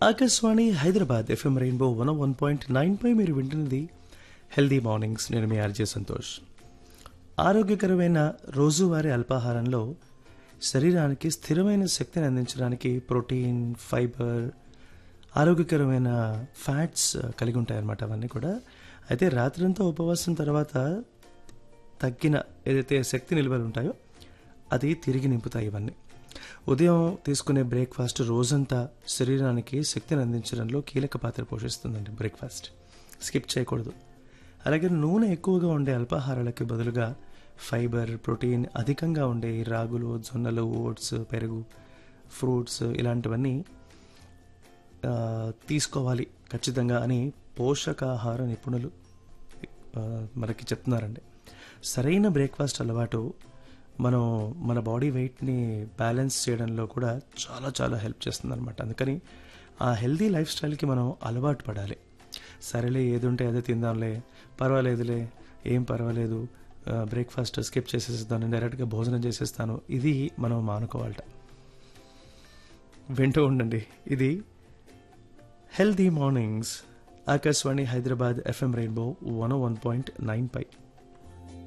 Akashvani Hyderabad FM rainbow one one point nine పై మీరు వింటున్నది హెల్దీ మార్నింగ్స్ నేను మీ ఆర్జే సంతోష్ ఆరోగ్యకరమైన రోజువారీ అల్పాహారంలో శరీరానికి స్థిరమైన శక్తిని అందించడానికి ప్రోటీన్ ఫైబర్ ఆరోగ్యకరమైన ఫ్యాట్స్ కలిగి ఉంటాయన్నమాట అవన్నీ కూడా అయితే రాత్రంతా ఉపవాసం తర్వాత తగ్గిన ఏదైతే శక్తి నిల్వలు ఉంటాయో అది తిరిగి నింపుతాయి ఇవన్నీ ఉదయం తీసుకునే బ్రేక్ఫాస్ట్ రోజంతా శరీరానికి శక్తిని అందించడంలో కీలక పాత్ర పోషిస్తుందండి బ్రేక్ఫాస్ట్ స్కిప్ చేయకూడదు అలాగే నూనె ఎక్కువగా ఉండే అల్పాహారాలకి బదులుగా ఫైబర్ ప్రోటీన్ అధికంగా ఉండే ఈ రాగులు జొన్నలు ఓట్స్ పెరుగు ఫ్రూట్స్ ఇలాంటివన్నీ ఆ, తీసుకోవాలి ఖచ్చితంగా అని పోషకాహార నిపుణులు ఆ, మనకి చెప్తున్నారండి సరైన బ్రేక్ఫాస్ట్ అలవాటు మనం మన బాడీ వెయిట్ని బ్యాలెన్స్ చేయడంలో కూడా చాలా చాలా హెల్ప్ చేస్తుంది అనమాట అందుకని ఆ హెల్దీ లైఫ్ స్టైల్కి మనం అలవాటు పడాలి సరేలే ఏది ఉంటే అదే తిందాంలే పర్వాలేదులే ఏం పర్వాలేదు బ్రేక్ఫాస్ట్ స్కిప్ చేసేస్తాను డైరెక్ట్గా భోజనం చేసేస్తాను ఇది మనం మానుకోవాలట వింటూ ఉండండి ఇది healthy mornings Akashvani Hyderabad FM rainbow one one point nine పై